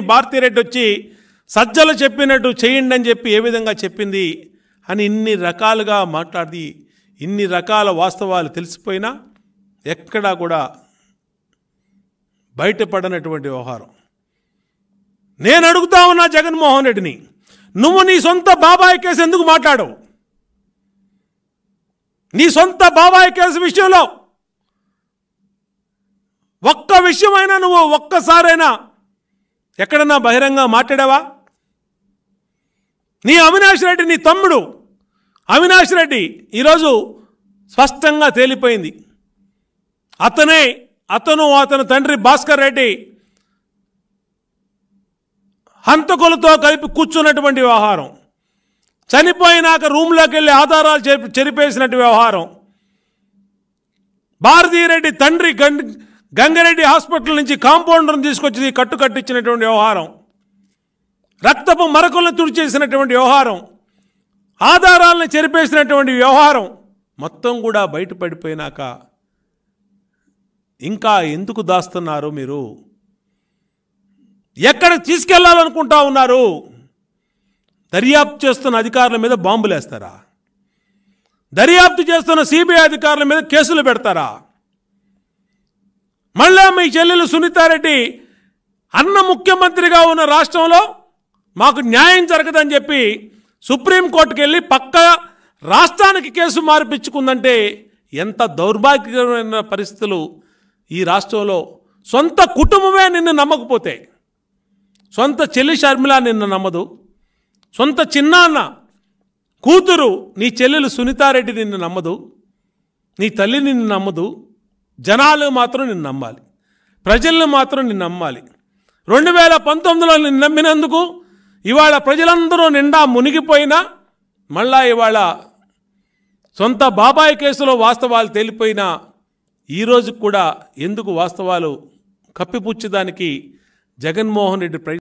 భారతీరెడ్డి వచ్చి సజ్జలు చెప్పినట్టు చేయండి అని చెప్పి ఏ విధంగా చెప్పింది అని ఇన్ని రకాలుగా మాట్లాడి ఇన్ని రకాల వాస్తవాలు తెలిసిపోయినా ఎక్కడా కూడా బయటపడనటువంటి వ్యవహారం నేను అడుగుతా ఉన్నా జగన్మోహన్ రెడ్డిని నువ్వు నీ సొంత బాబాయ్ కేసు ఎందుకు మాట్లాడవు నీ సొంత బాబాయ్ కేసు విషయంలో ఒక్క విషయమైనా నువ్వు ఒక్కసారైనా ఎక్కడన్నా బహిరంగ మాట్లాడావా నీ అవినాష్ రెడ్డి నీ తమ్ముడు అవినాష్ రెడ్డి ఈరోజు స్పష్టంగా తేలిపోయింది అతనే అతను అతని తండ్రి భాస్కర్ రెడ్డి హంతకులతో కలిపి కూర్చున్నటువంటి వ్యవహారం చనిపోయినాక రూమ్లోకి వెళ్ళి ఆధారాలు చెరి- చెరిపేసినట్టు వ్యవహారం భారతీరెడ్డి తండ్రి గం గంగారెడ్డి హాస్పిటల్ నుంచి కాంపౌండర్ని తీసుకొచ్చి కట్టు కట్టించినటువంటి వ్యవహారం రక్తపు మరకలను తుడిచేసినటువంటి వ్యవహారం ఆధారాలను చెరిపేసినటువంటి వ్యవహారం మొత్తం కూడా బయటపడిపోయినాక ఇంకా ఎందుకు దాస్తున్నారు మీరు ఎక్కడ తీసుకెళ్లాలనుకుంటా ఉన్నారు దర్యాప్తు చేస్తున్న అధికారుల మీద బాంబులేస్తారా దర్యాప్తు చేస్తున్న సిబిఐ అధికారుల మీద కేసులు పెడతారా మళ్ళా మీ చెల్లెలు సునీతారెడ్డి అన్న ముఖ్యమంత్రిగా ఉన్న రాష్ట్రంలో మాకు న్యాయం జరగదని చెప్పి సుప్రీంకోర్టుకి వెళ్ళి పక్క రాష్ట్రానికి కేసు మార్పించుకుందంటే ఎంత దౌర్భాగ్యమైన పరిస్థితులు ఈ రాష్ట్రంలో సొంత కుటుంబమే నిన్ను నమ్మకపోతే సొంత చెల్లి షర్మిల నిన్ను నమ్మదు సొంత చిన్నాన్న కూతురు నీ చెల్లెలు సునీతారెడ్డి నిన్ను నమ్మదు నీ తల్లి నిన్ను నమ్మదు జనాలు మాత్రం నిన్ను నమ్మాలి ప్రజల్ని మాత్రం నిన్ను నమ్మాలి రెండు వేల పంతొమ్మిదిలో నిన్ను నమ్మినందుకు ఇవాళ ప్రజలందరూ నిండా మునిగిపోయినా మళ్ళా ఇవాళ సొంత బాబాయ్ కేసులో వాస్తవాలు తేలిపోయినా ఈరోజు కూడా ఎందుకు వాస్తవాలు కప్పిపుచ్చడానికి జగన్మోహన్ రెడ్డి ప్రయత్నం